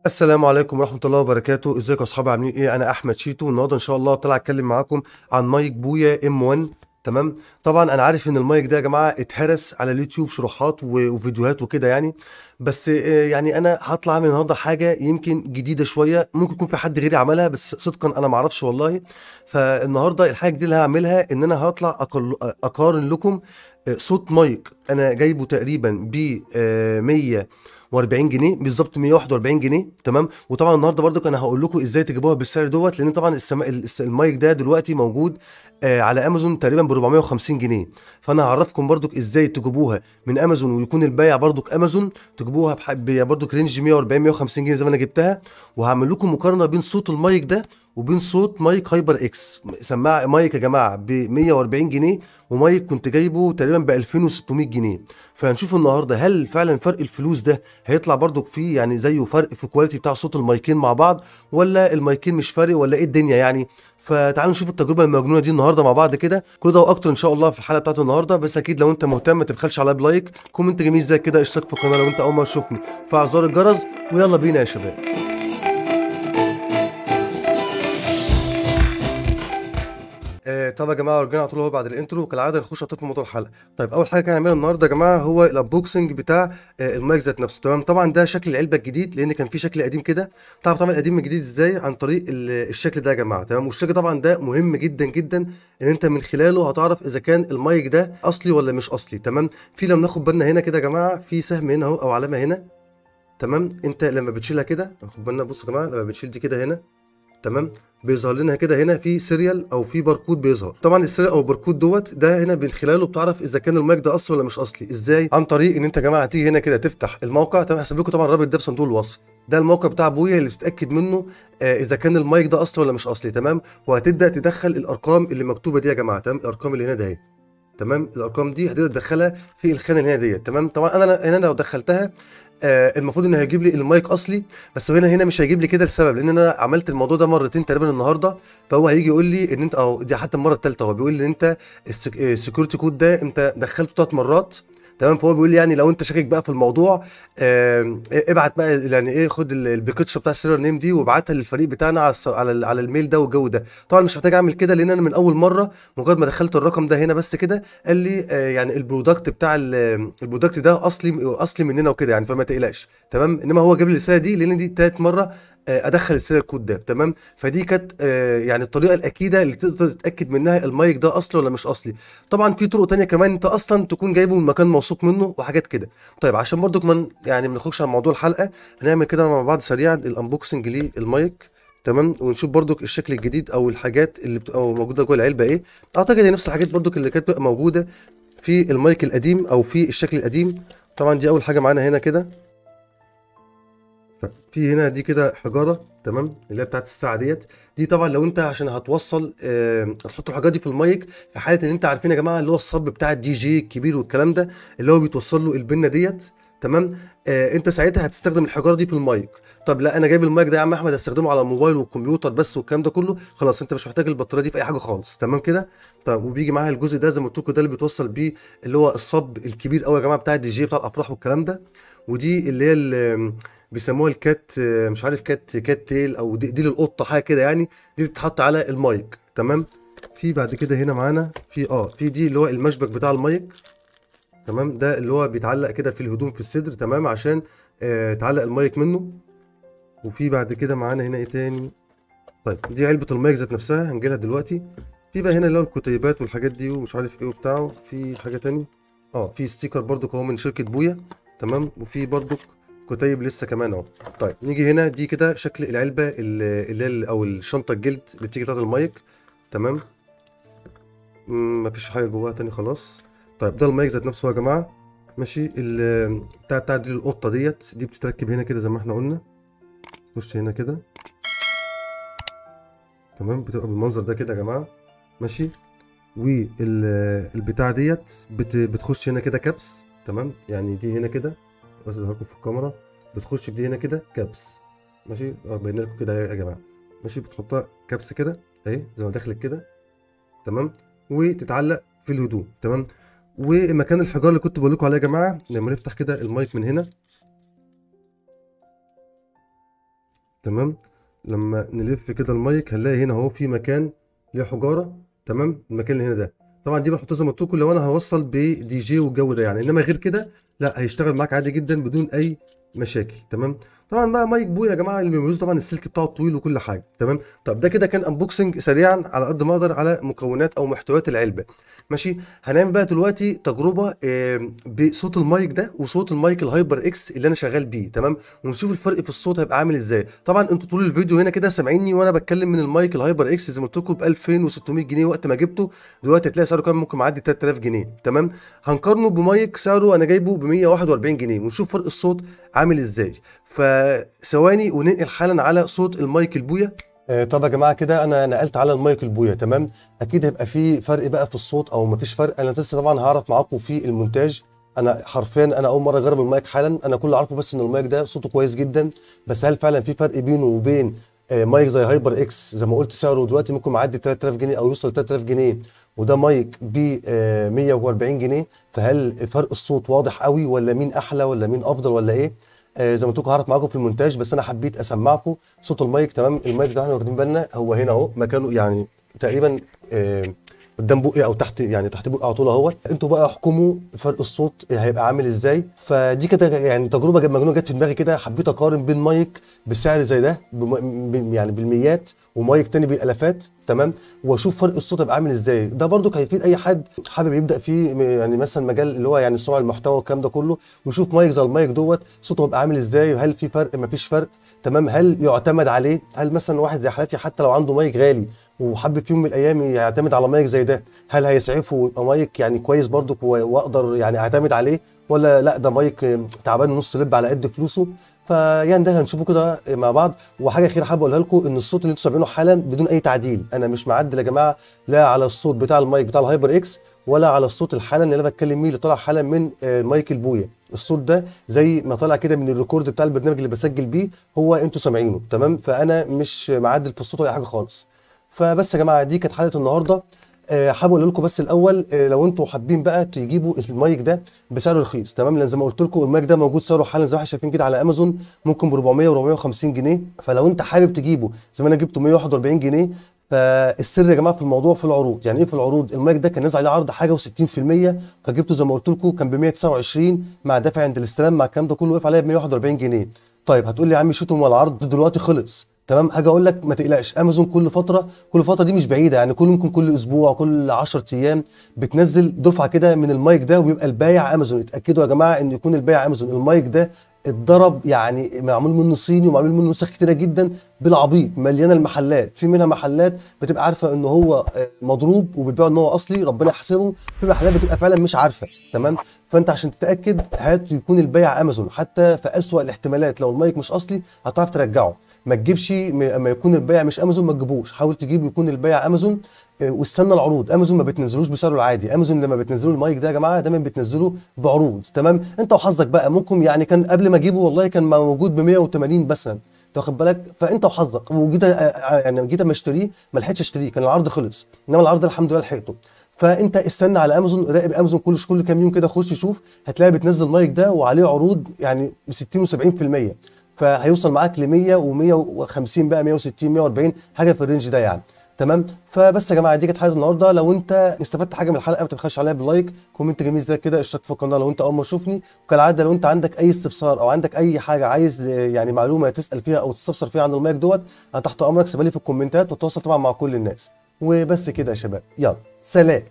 السلام عليكم ورحمة الله وبركاته، ازيكم يا اصحابي عاملين ايه؟ أنا أحمد شيتو، النهارده إن شاء الله طالع أتكلم معاكم عن مايك بويا ام 1 تمام؟ طبعا أنا عارف إن المايك ده يا جماعة اتهرس على اليوتيوب شروحات و- وفيديوهات وكده يعني بس آه، يعني أنا هطلع أعمل النهارده حاجة يمكن جديدة شوية ممكن يكون في حد غيري عملها بس صدقا أنا معرفش والله فالنهارده الحاجة الجديدة اللي هعملها إن أنا هطلع أقل- أقارن لكم آه، صوت مايك أنا جايبه تقريبا ب 140 جنيه بالظبط 141 جنيه تمام وطبعا النهارده برضك انا هقول لكم ازاي تجيبوها بالسعر دوت لان طبعا السما... الس- المايك ده دلوقتي موجود آه على امازون تقريبا ب 450 جنيه فانا هعرفكم برضك ازاي تجيبوها من امازون ويكون البايع برضك امازون تجيبوها بح... ب- برضك رينج 140 150 جنيه زي ما انا جبتها وهعمل لكم مقارنه بين صوت المايك ده وبين صوت مايك هايبر اكس سماعه مايك يا جماعه ب 140 جنيه ومايك كنت جايبه تقريبا ب 2600 جنيه فهنشوف النهارده هل فعلا فرق الفلوس ده هيطلع برضك فيه يعني زيه فرق في الكواليتي بتاع صوت المايكين مع بعض ولا المايكين مش فارق ولا ايه الدنيا يعني فتعالوا نشوف التجربه المجنونه دي النهارده مع بعض كده كل ده واكتر ان شاء الله في الحلقه بتاعت النهارده بس اكيد لو انت مهتم ما تبخلش عليا بلايك كومنت جميل زي كده اشتراك في القناه لو انت اول مره تشوفني فعل زر الجرس ويلا بينا يا شباب آه طب يا جماعه رجعنا على طول اهو بعد الانترو كالعاده نخش على طول في موضوع الحلقه طيب اول حاجه هنعملها النهارده يا جماعه هو الانبوكسنج بتاع آه المايك ذات نفسه تمام طبعا ده شكل العلبه الجديد لان كان في شكل قديم كده تعرف طبعا القديم من الجديد ازاي عن طريق ال- الشكل ده يا جماعه تمام والشكل طبعا ده مهم جدا جدا ان انت من خلاله هتعرف اذا كان المايك ده اصلي ولا مش اصلي تمام في لما ناخد بالنا هنا كده يا جماعه في سهم هنا اهو او علامه هنا تمام انت لما بتشيلها كده خد بالنا بصوا يا جماعه لما بتشيل دي كده هنا تمام بيظهر لنا كده هنا في سيريال او في باركود بيظهر طبعا السيريال او الباركود دوت ده هنا من خلاله بتعرف اذا كان المايك ده اصلي ولا مش اصلي ازاي عن طريق ان انت يا جماعه تيجي هنا كده تفتح الموقع تمام هسيب لكم طبعا الرابط ده في صندوق الوصف ده الموقع بتاع ابويا اللي تتاكد منه آه اذا كان المايك ده اصلي ولا مش اصلي تمام وهتبدا تدخل الارقام اللي مكتوبه دي يا جماعه تمام الارقام اللي هنا ده اهي تمام الارقام دي هتقدر تدخلها في الخانه اللي هنا ديت تمام طبعا انا هنا لو دخلتها آه المفروض انه هيجيب لي المايك اصلي بس هنا هنا مش هيجيب لي كده السبب لان انا عملت الموضوع ده مرتين تقريبا النهارده فهو هيجي يقول لي ان انت او دي حتى المره الثالثه هو بيقول لي ان انت السكيورتي كود ده انت دخلته ثلاث مرات تمام فهو بيقول لي يعني لو انت شاكك بقى في الموضوع آه ابعت بقى يعني ايه خد ال- البيكتشر بتاع السيريال نيم دي وابعتها للفريق بتاعنا على الس- على ال- على الميل ده والجو ده طبعا مش محتاج اعمل كده لان انا من اول مره مجرد ما دخلت الرقم ده هنا بس كده قال لي آه يعني البرودكت بتاع ال- البرودكت ده اصلي اصلي مننا وكده يعني فما تقلقش تمام انما هو جاب لي الرساله دي لان دي تالت مره آه، ادخل السيريال كود ده تمام فدي كانت آه، يعني الطريقه الاكيده اللي تقدر تتاكد منها المايك ده اصلي ولا مش اصلي طبعا في طرق تانية كمان انت اصلا تكون جايبه من مكان موثوق منه وحاجات كده طيب عشان برضو كمان يعني ما نخرجش عن موضوع الحلقه هنعمل كده مع بعض سريعا الانبوكسنج للمايك تمام ونشوف برضو الشكل الجديد او الحاجات اللي بتبقى موجوده جوه العلبه ايه اعتقد هي نفس الحاجات برضو اللي كانت بتبقى موجوده في المايك القديم او في الشكل القديم طبعا دي اول حاجه معانا هنا كده في هنا دي كده حجاره تمام اللي هي بتاعت الساعه ديت دي طبعا لو انت عشان هتوصل آه، هتحط الحاجات دي في المايك في حاله ان انت عارفين يا جماعه اللي هو الصب بتاع الدي جي الكبير والكلام ده اللي هو بيتوصل له البنه ديت تمام آه انت ساعتها هتستخدم الحجاره دي في المايك طب لا انا جايب المايك ده يا عم احمد هستخدمه على الموبايل والكمبيوتر بس والكلام ده كله خلاص انت مش محتاج البطاريه دي في اي حاجه خالص تمام كده طب وبيجي معاها الجزء ده زي ما قلت لكم ده اللي بيتوصل بيه اللي هو الصب الكبير قوي يا جماعه بتاع الدي جي بتاع الافراح والكلام ده ودي اللي هي ال- بيسموها الكات مش عارف كات كات تيل او دي, دي للقطه حاجه كده يعني دي بتتحط على المايك تمام في بعد كده هنا معانا في اه في دي اللي هو المشبك بتاع المايك تمام ده اللي هو بيتعلق كده في الهدوم في الصدر تمام عشان آه تعلق المايك منه وفي بعد كده معانا هنا ايه تاني طيب دي علبة المايك ذات نفسها هنجيلها دلوقتي في بقى هنا اللي هو الكتيبات والحاجات دي ومش عارف ايه وبتاعه في حاجة تاني اه في ستيكر برضو هو من شركة بويا تمام وفي برضو كتيب لسه كمان اهو طيب نيجي هنا دي كده شكل العلبة اللي اللي هي ال- او الشنطة الجلد اللي بتيجي بتاعت المايك تمام مم، مفيش حاجة جواها تاني خلاص طيب ده المايك ذات نفسه يا جماعة ماشي ال بتاع بتاع دي القطة ديت دي بتتركب هنا كده زي ما احنا قلنا تخش هنا كده تمام بتبقى بالمنظر ده كده يا جماعة ماشي والبتاع ديت بت بتخش هنا كده كبس تمام يعني دي هنا كده بس لكم في الكاميرا بتخش بدي هنا كده كبس ماشي اه باين لكم كده يا جماعة ماشي بتحطها كبس كده اهي زي ما دخلت كده تمام وتتعلق في الهدوم تمام ومكان الحجار اللي كنت بقول لكم عليه يا جماعه لما نفتح كده المايك من هنا تمام لما نلف كده المايك هنلاقي هنا اهو في مكان ليه حجاره تمام المكان اللي هنا ده طبعا دي بنحطها زي ما قلت لكم لو انا هوصل بدي جي والجو ده يعني انما غير كده لا هيشتغل معاك عادي جدا بدون اي مشاكل تمام طبعا بقى مايك بويا يا جماعه اللي بيميزه طبعا السلك بتاعه طويل وكل حاجه تمام طب ده كده كان انبوكسنج سريعا على قد ما اقدر على مكونات او محتويات العلبه ماشي هنعمل بقى دلوقتي تجربه آه، بصوت المايك ده وصوت المايك الهايبر اكس اللي انا شغال بيه تمام ونشوف الفرق في الصوت هيبقى عامل ازاي طبعا انتوا طول الفيديو هنا كده سامعيني وانا بتكلم من المايك الهايبر اكس زي ما قلت لكم ب 2600 جنيه وقت ما جبته دلوقتي هتلاقي سعره كمان ممكن معدي 3000 جنيه تمام هنقارنه بمايك سعره انا جايبه ب 141 جنيه ونشوف فرق الصوت عامل ازاي فثواني وننقل حالا على صوت المايك البويا آه، طب يا جماعه كده انا نقلت على المايك البويا تمام اكيد هيبقى في فرق بقى في الصوت او مفيش فرق انا لسه طبعا هعرف معاكم في المونتاج انا حرفيا انا اول مره اجرب المايك حالا انا كل اللي عارفه بس ان المايك ده صوته كويس جدا بس هل فعلا في فرق بينه وبين آه، مايك زي هايبر اكس زي ما قلت سعره دلوقتي ممكن معدي 3000 جنيه او يوصل 3000 جنيه وده مايك ب 140 جنيه فهل فرق الصوت واضح قوي ولا مين احلى ولا مين افضل ولا ايه آه زي ما قلت لكم هعرف معاكم في المونتاج بس انا حبيت اسمعكم صوت المايك تمام المايك ده احنا واخدين بالنا هو هنا اهو مكانه يعني تقريبا آه قدام بقي او تحت يعني تحت بقي على طول اهوت انتوا بقى احكموا فرق الصوت هيبقى عامل ازاي فدي كده يعني تجربه جت- مجنونه جت في دماغي كده حبيت اقارن بين مايك بسعر زي ده بم- ب- يعني بالميات ومايك تاني بالالافات تمام واشوف فرق الصوت هيبقى عامل ازاي ده برضو هيفيد اي حد حابب يبدا فيه م- يعني مثلا مجال اللي هو يعني صناعه المحتوى والكلام ده كله ويشوف مايك زي المايك دوت صوته هيبقى عامل ازاي وهل في فرق مفيش فرق تمام هل يعتمد عليه هل مثلا واحد زي حالتي حتى لو عنده مايك غالي وحابب في يوم من الايام يعتمد على مايك زي ده هل هيسعفه ويبقى مايك يعني كويس برضو واقدر يعني اعتمد عليه ولا لا ده مايك تعبان نص لب على قد فلوسه فيعني ده هنشوفه كده مع بعض وحاجه اخيره حابب اقولها لكم ان الصوت اللي انتوا سامعينه حالا بدون اي تعديل انا مش معدل يا جماعه لا على الصوت بتاع المايك بتاع الهايبر اكس ولا على الصوت الحالا اللي انا بتكلم بيه اللي طالع حالا من آه، مايك البويا الصوت ده زي ما طالع كده من الريكورد بتاع البرنامج اللي بسجل بيه هو انتوا سامعينه تمام فانا مش معدل في الصوت ولا أي حاجه خالص فبس يا جماعه دي كانت حلقه النهارده آه، حابب اقول لكم بس الاول آه، لو انتوا حابين بقى تجيبوا المايك ده بسعر رخيص تمام لان زي ما قلت لكم المايك ده موجود سعره حالا زي ما احنا شايفين كده على امازون ممكن ب 400 و 450 جنيه فلو انت حابب تجيبه زي ما انا جبته 141 جنيه فالسر يا جماعه في الموضوع في العروض يعني ايه في العروض المايك ده كان نازل عليه عرض حاجه و60% فجبته زي ما قلت لكم كان ب 129 مع دافع عند الاستلام مع الكلام ده كله وقف عليا ب 141 جنيه طيب هتقول لي يا عم شوتهم العرض دلوقتي خلص تمام هاجي اقول لك ما تقلقش امازون كل فتره كل فتره دي مش بعيده يعني كل ممكن كل اسبوع كل 10 ايام بتنزل دفعه كده من المايك ده ويبقى البايع امازون اتاكدوا يا جماعه ان يكون البايع امازون المايك ده اتضرب يعني معمول منه صيني ومعمول منه نسخ كتيره جدا بالعبيط مليانه المحلات في منها محلات بتبقى عارفه ان هو آه، مضروب وبتبيعه ان هو اصلي ربنا يحسبه في محلات بتبقى فعلا مش عارفه تمام فانت عشان تتاكد هات يكون البيع امازون حتى في اسوأ الاحتمالات لو المايك مش اصلي هتعرف ترجعه ما تجيبش م- اما يكون البيع مش امازون ما تجيبوش حاول تجيب يكون البيع امازون آه، واستنى العروض امازون ما بتنزلوش بسعره العادي امازون لما بتنزلوا المايك ده يا جماعه دايما بتنزله بعروض تمام انت وحظك بقى ممكن يعني كان قبل ما اجيبه والله كان موجود ب 180 مثلا انت واخد بالك فانت وحظك وجيت آه، آه، يعني جيت اما اشتريه ما لحقتش اشتريه كان العرض خلص انما العرض ده الحمد لله لحقته فانت استنى على امازون راقب امازون كل كل كام يوم كده خش شوف هتلاقي بتنزل مايك ده وعليه عروض يعني ب 60 و70% فهيوصل معاك ل 100 و150 بقى 160 140 حاجه في الرينج ده يعني تمام فبس يا جماعه دي كانت حلقه النهارده لو انت استفدت حاجه من الحلقه ما تبخلش عليها باللايك كومنت جميل زي كده اشتراك في القناه لو انت اول مره تشوفني وكالعاده لو انت عندك اي استفسار او عندك اي حاجه عايز آه، يعني معلومه تسال فيها او تستفسر فيها عن المايك دوت انا تحت امرك سيبها لي في الكومنتات وتواصل طبعا مع كل الناس وبس كده يا شباب يلا سلام